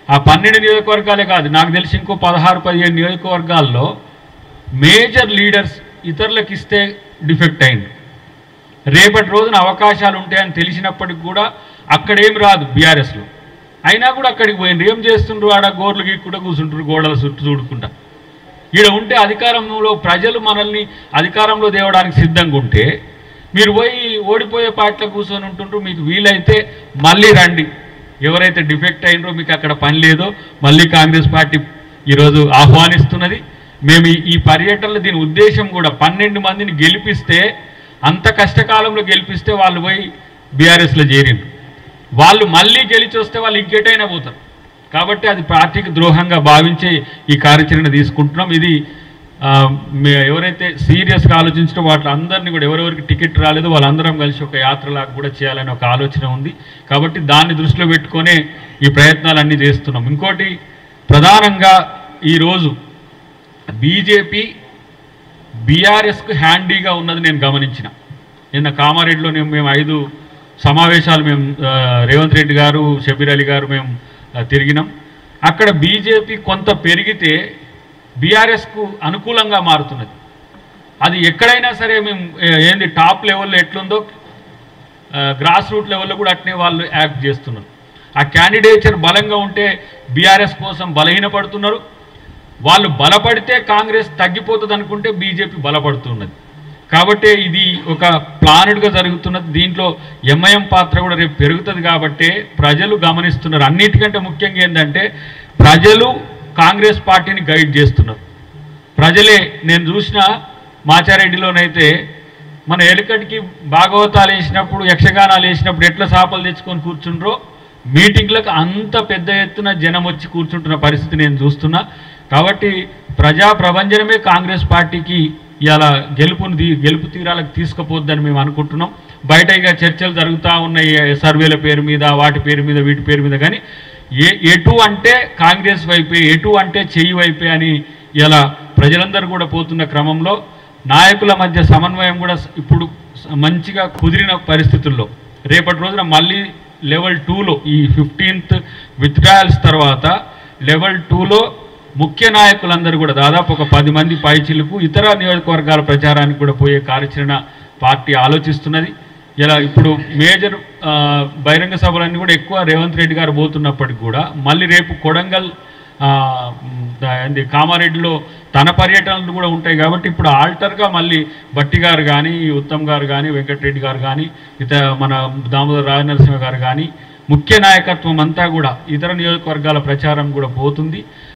ఆ పన్నెండు నియోజకవర్గాలే కాదు నాకు తెలిసి ఇంకో పదహారు పదిహేను నియోజకవర్గాల్లో మేజర్ లీడర్స్ ఇతరులకు ఇస్తే డిఫెక్ట్ అయింది రేపటి రోజున అవకాశాలు ఉంటాయని తెలిసినప్పటికి కూడా అక్కడేం రాదు బీఆర్ఎస్లో అయినా కూడా అక్కడికి పోయింది ఏం చేస్తుండ్రు ఆడ గోర్లు గీక్కుండా కూర్చుంటారు గోడల చుట్టూ చూడుకుంటా ఈడ ఉంటే అధికారంలో ప్రజలు మనల్ని అధికారంలో తేవడానికి సిద్ధంగా ఉంటే మీరు పోయి ఓడిపోయే పార్టీలో కూర్చొని ఉంటుండ్రు మీకు వీలైతే మళ్ళీ రండి ఎవరైతే డిఫెక్ట్ అయినరో మీకు అక్కడ పని లేదో మళ్ళీ కాంగ్రెస్ పార్టీ ఈరోజు ఆహ్వానిస్తున్నది మేము ఈ- ఈ పర్యటనలో దీని ఉద్దేశం కూడా పన్నెండు మందిని గెలిపిస్తే అంత కష్టకాలంలో గెలిపిస్తే వాళ్ళు పోయి బీఆర్ఎస్లో చేరిండ్రు వాళ్ళు మళ్ళీ గెలిచి వస్తే వాళ్ళు ఇంకెటైనా పోతారు కాబట్టి అది పార్టీకి ద్రోహంగా భావించి ఈ కార్యాచరణ తీసుకుంటున్నాం ఇది ఆ, మే- ఎవరైతే సీరియస్గా ఆలోచించడం వాటి అందరినీ కూడా ఎవరెవరికి టికెట్ రాలేదో వాళ్ళందరం కలిసి ఒక యాత్రలాగా కూడా చేయాలని ఒక ఆలోచన ఉంది కాబట్టి దాన్ని దృష్టిలో పెట్టుకొనే ఈ ప్రయత్నాలన్నీ చేస్తున్నాం ఇంకోటి ప్రధానంగా ఈరోజు బీజేపీ బీఆర్ఎస్కు హ్యాండీగా ఉన్నది నేను గమనించిన నిన్న కామారెడ్డిలో నేను మేము ఐదు సమావేశాలు మేము ఆ, రేవంత్ రెడ్డి గారు షబీర్ అలీ గారు మేము ఆ, తిరిగినాం అక్కడ బీజేపీ కొంత పెరిగితే బీఆర్ఎస్కు అనుకూలంగా మారుతున్నది అది ఎక్కడైనా సరే మేము ఏ- ఏంది టాప్ లెవెల్లో ఎట్లుందో గ్రాస్ రూట్ లెవెల్లో కూడా అట్నే వాళ్ళు యాక్ట్ చేస్తున్నారు ఆ క్యాండిడేచర్ బలంగా ఉంటే బీఆర్ఎస్ కోసం బలహీనపడుతున్నారు వాళ్ళు బలపడితే కాంగ్రెస్ తగ్గిపోతుంది అనుకుంటే బీజేపీ బలపడుతున్నది కాబట్టి ఇది ఒక ప్లానెడ్గా జరుగుతున్నది దీంట్లో ఎంఐఎం పాత్ర కూడా రేపు పెరుగుతుంది కాబట్టి ప్రజలు గమనిస్తున్నారు అన్నిటికంటే ముఖ్యంగా ఏంటంటే ప్రజలు కాంగ్రెస్ పార్టీని గైడ్ చేస్తున్నారు ప్రజలే నేను చూసిన మాచారెడ్డిలోనైతే మన ఎలుకటికి భాగవతాలు వేసినప్పుడు యక్షగానాలు వేసినప్పుడు ఎట్లా సాపలు తెచ్చుకొని కూర్చుండ్రో మీటింగ్లకు అంత పెద్ద ఎత్తున జనం వచ్చి కూర్చుంటున్న పరిస్థితి నేను చూస్తున్నా కాబట్టి ప్రజా ప్రభంజనమే కాంగ్రెస్ పార్టీకి ఇలా గెలుపుని తీ- గెలుపు తీరాలకు తీసుకుపోద్దని మేము అనుకుంటున్నాం బయట ఇక చర్చలు జరుగుతూ ఉన్నాయి సర్వేల పేరు మీద వాటి పేరు మీద వీటి పేరు మీద కానీ ఏ ఎటు అంటే కాంగ్రెస్ వైపే ఎటు అంటే చెయ్యి వైపే అని ఇలా ప్రజలందరూ కూడా పోతున్న క్రమంలో నాయకుల మధ్య సమన్వయం కూడా స- ఇప్పుడు స- మంచిగా కుదిరిన పరిస్థితుల్లో రేపటి రోజున మళ్ళీ లెవెల్ టూలో ఈ ఫిఫ్టీన్త్ విత్డ్రాయల్స్ తర్వాత లెవెల్ టూలో ముఖ్య నాయకులందరూ కూడా దాదాపు ఒక పది మంది పైచిలకు ఇతర నియోజకవర్గాల ప్రచారానికి కూడా పోయే కార్యాచరణ పార్టీ ఆలోచిస్తున్నది ఇలా ఇప్పుడు మేజర్ ఆ, బహిరంగ సభలన్నీ కూడా ఎక్కువ రేవంత్ రెడ్డి గారు పోతున్నప్పటికి కూడా మళ్ళీ రేపు కొడంగల్ ఆ, మ్, ద- ఏంది కామారెడ్డిలో తన పర్యటనలు కూడా ఉంటాయి కాబట్టి ఇప్పుడు ఆల్టర్గా మళ్ళీ బట్టి గారు కానీ ఉత్తమ్ గారు కానీ వెంకటరెడ్డి గారు కానీ ఇత మన దామోదర రాజనరసింహ గారు కానీ ముఖ్య నాయకత్వం అంతా కూడా ఇతర నియోజకవర్గాల ప్రచారం కూడా పోతుంది